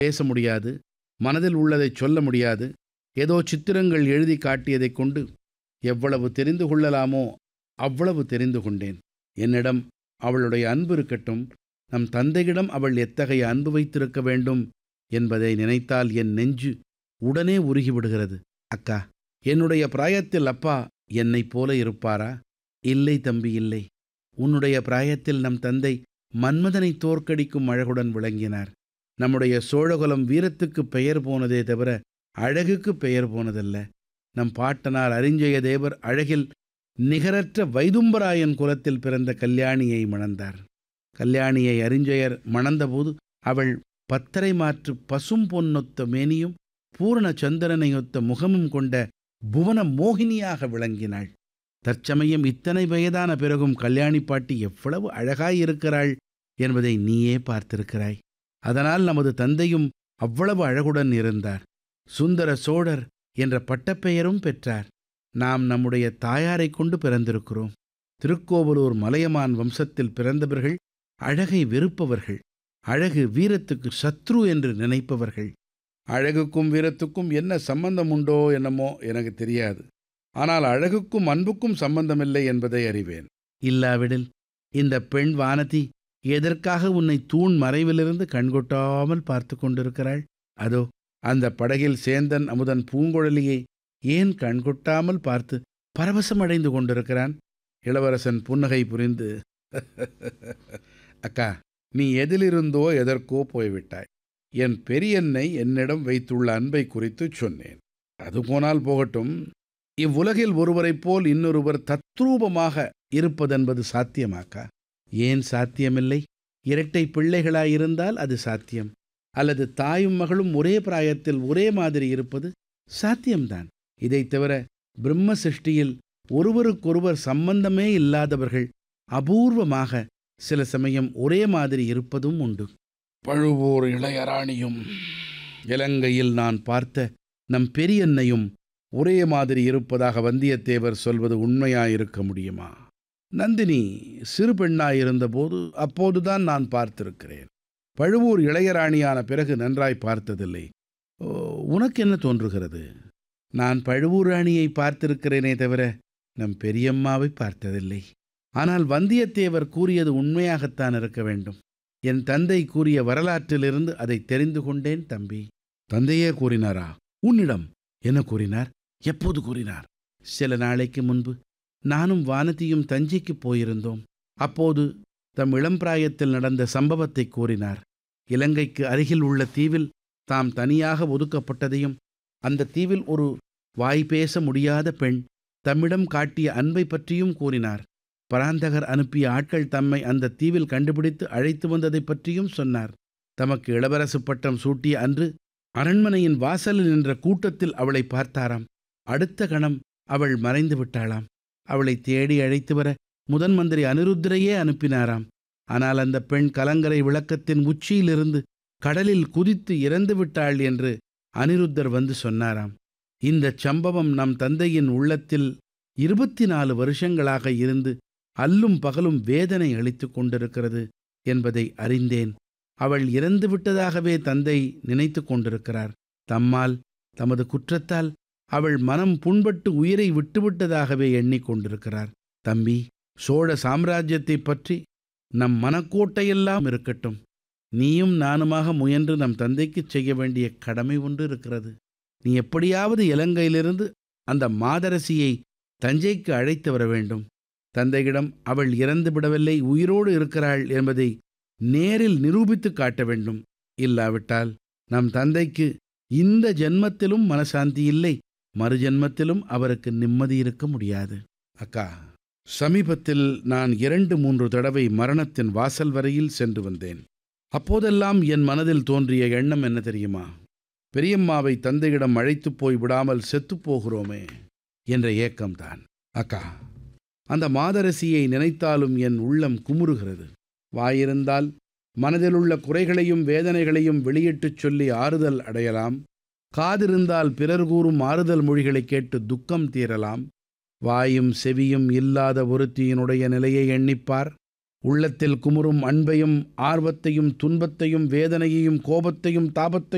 பேச முடியாது மனதில் உள்ளதை சொல்ல முடியாது ஏதோ சித்திரங்கள் எழுதி காட்டியதைக் கொண்டு எவ்வளவு தெரிந்து கொள்ளலாமோ அவ்வளவு தெரிந்து கொண்டேன் என்னிடம் அவளுடைய அன்பு இருக்கட்டும் நம் தந்தையிடம் அவள் எத்தகைய அன்பு வைத்திருக்க வேண்டும் என்பதை நினைத்தால் என் நெஞ்சு உடனே உருகிவிடுகிறது அக்கா என்னுடைய பிராயத்தில் அப்பா என்னைப் போல இருப்பாரா இல்லை தம்பி இல்லை உன்னுடைய பிராயத்தில் நம் தந்தை மன்மதனை தோற்கடிக்கும் அழகுடன் விளங்கினார் நம்முடைய சோழகுலம் வீரத்துக்கு பெயர் போனதே தவிர அழகுக்கு பெயர் போனதல்ல நம் பாட்டனார் அரிஞ்சய தேவர் அழகில் நிகரற்ற வைதும்பராயன் குலத்தில் பிறந்த கல்யாணியை மணந்தார் கல்யாணியை அரிஞ்சயர் மணந்தபோது அவள் பத்தரை மாற்று பசும் பொன்னொத்த மேனியும் பூரண சந்திரனையொத்த முகமும் கொண்ட புவன மோகினியாக விளங்கினாள் தற்சமயம் இத்தனை வயதான பிறகும் கல்யாணி பாட்டி எவ்வளவு அழகாயிருக்கிறாள் என்பதை நீயே பார்த்திருக்கிறாய் அதனால் நமது தந்தையும் அவ்வளவு அழகுடன் இருந்தார் சுந்தர சோழர் என்ற பட்டப்பெயரும் பெற்றார் நாம் நம்முடைய தாயாரை கொண்டு பிறந்திருக்கிறோம் திருக்கோவலூர் மலையமான் வம்சத்தில் பிறந்தவர்கள் அழகை வெறுப்பவர்கள் அழகு வீரத்துக்கு சத்ரு என்று நினைப்பவர்கள் அழகுக்கும் வீரத்துக்கும் என்ன சம்பந்தம் உண்டோ என்னமோ எனக்கு தெரியாது ஆனால் அழகுக்கும் அன்புக்கும் சம்பந்தமில்லை என்பதை அறிவேன் இல்லாவிடில் இந்த பெண் வானதி எதற்காக உன்னை தூண் மறைவிலிருந்து கண்கொட்டாமல் பார்த்து கொண்டிருக்கிறாள் அதோ அந்த படகில் சேந்தன் அமுதன் பூங்குழலியை ஏன் கண்கொட்டாமல் பார்த்து பரவசமடைந்து கொண்டிருக்கிறான் இளவரசன் புன்னகை புரிந்து அக்கா நீ எதிலிருந்தோ எதற்கோ போய்விட்டாய் என் பெரியன்னை என்னிடம் வைத்துள்ள அன்பை குறித்து சொன்னேன் அது போனால் போகட்டும் இவ்வுலகில் ஒருவரைப் போல் இன்னொருவர் தத்ரூபமாக இருப்பதென்பது சாத்தியமாக்கா ஏன் சாத்தியமில்லை இரட்டை பிள்ளைகளாயிருந்தால் அது சாத்தியம் அல்லது தாயும் மகளும் ஒரே பிராயத்தில் ஒரே மாதிரி இருப்பது சாத்தியம்தான் இதைத் தவிர பிரம்ம சிருஷ்டியில் ஒருவருக்கொருவர் சம்பந்தமே இல்லாதவர்கள் அபூர்வமாக சில சமயம் ஒரே மாதிரி இருப்பதும் உண்டு பழுவூர் இளையராணியும் இலங்கையில் நான் பார்த்த நம் பெரியன்னையும் ஒரே மாதிரி இருப்பதாக வந்தியத்தேவர் சொல்வது உண்மையாயிருக்க முடியுமா நந்தினி சிறு பெண்ணாயிருந்தபோது அப்போதுதான் நான் பார்த்திருக்கிறேன் பழுவூர் இளையராணியான பிறகு நன்றாய் பார்த்ததில்லை ஓ, உனக்கு என்ன தோன்றுகிறது நான் பழுவூர் ராணியை பார்த்திருக்கிறேனே தவிர நம் பெரியம்மாவை பார்த்ததில்லை ஆனால் வந்தியத்தேவர் கூறியது உண்மையாகத்தான் இருக்க வேண்டும் என் தந்தை கூறிய வரலாற்றிலிருந்து அதை தெரிந்து கொண்டேன் தம்பி தந்தையே கூறினாரா உன்னிடம் என்ன கூறினார் எப்போது கூறினார் சில நாளைக்கு முன்பு நானும் வானதியும் தஞ்சைக்கு போயிருந்தோம் அப்போது தம் இளம்பிராயத்தில் நடந்த சம்பவத்தை கூறினார் இலங்கைக்கு அருகில் உள்ள தீவில் தாம் தனியாக ஒதுக்கப்பட்டதையும் அந்த தீவில் ஒரு வாய் பேச முடியாத பெண் தம்மிடம் காட்டிய அன்பை பற்றியும் கூறினார் பராந்தகர் அனுப்பிய ஆட்கள் தம்மை அந்த தீவில் கண்டுபிடித்து அழைத்து வந்ததை பற்றியும் சொன்னார் தமக்கு இளவரசு பட்டம் சூட்டிய அன்று அரண்மனையின் வாசலில் நின்ற கூட்டத்தில் அவளை பார்த்தாராம் அடுத்த கணம் அவள் மறைந்து விட்டாளாம் அவளை தேடி அழைத்து வர முதன் மந்திரி அனிருத்தரையே அனுப்பினாராம் ஆனால் அந்த பெண் கலங்கரை விளக்கத்தின் உச்சியிலிருந்து கடலில் குதித்து இறந்து விட்டாள் என்று அனிருத்தர் வந்து சொன்னாராம் இந்த சம்பவம் நம் தந்தையின் உள்ளத்தில் இருபத்தி நாலு வருஷங்களாக இருந்து அல்லும் பகலும் வேதனை அளித்துக் கொண்டிருக்கிறது என்பதை அறிந்தேன் அவள் இறந்து விட்டதாகவே தந்தை நினைத்து கொண்டிருக்கிறார் தம்மால் தமது குற்றத்தால் அவள் மனம் புண்பட்டு உயிரை விட்டுவிட்டதாகவே எண்ணிக்கொண்டிருக்கிறார் தம்பி சோழ சாம்ராஜ்யத்தைப் பற்றி நம் மனக்கோட்டையெல்லாம் இருக்கட்டும் நீயும் நானுமாக முயன்று நம் தந்தைக்குச் செய்ய வேண்டிய கடமை ஒன்று இருக்கிறது நீ எப்படியாவது இலங்கையிலிருந்து அந்த மாதரசியை தஞ்சைக்கு அழைத்து வர வேண்டும் தந்தையிடம் அவள் இறந்து விடவில்லை உயிரோடு இருக்கிறாள் என்பதை நேரில் நிரூபித்துக் காட்ட வேண்டும் இல்லாவிட்டால் நம் தந்தைக்கு இந்த ஜென்மத்திலும் மனசாந்தி இல்லை மறு ஜென்மத்திலும் அவருக்கு நிம்மதி இருக்க முடியாது அக்கா சமீபத்தில் நான் இரண்டு மூன்று தடவை மரணத்தின் வாசல் வரையில் சென்று வந்தேன் அப்போதெல்லாம் என் மனதில் தோன்றிய எண்ணம் என்ன தெரியுமா பெரியம்மாவை தந்தையிடம் அழைத்துப் போய் விடாமல் செத்துப் போகிறோமே என்ற ஏக்கம்தான் அக்கா அந்த மாதரசியை நினைத்தாலும் என் உள்ளம் குமுறுகிறது வாயிருந்தால் மனதிலுள்ள குறைகளையும் வேதனைகளையும் வெளியிட்டுச் சொல்லி ஆறுதல் அடையலாம் காதிருந்தால் பிறர் கூறும் ஆறுதல் மொழிகளை கேட்டு துக்கம் தீரலாம் வாயும் செவியும் இல்லாத ஒருத்தியினுடைய நிலையை எண்ணிப்பார் உள்ளத்தில் குமுறும் அன்பையும் ஆர்வத்தையும் துன்பத்தையும் வேதனையையும் கோபத்தையும் தாபத்தையும்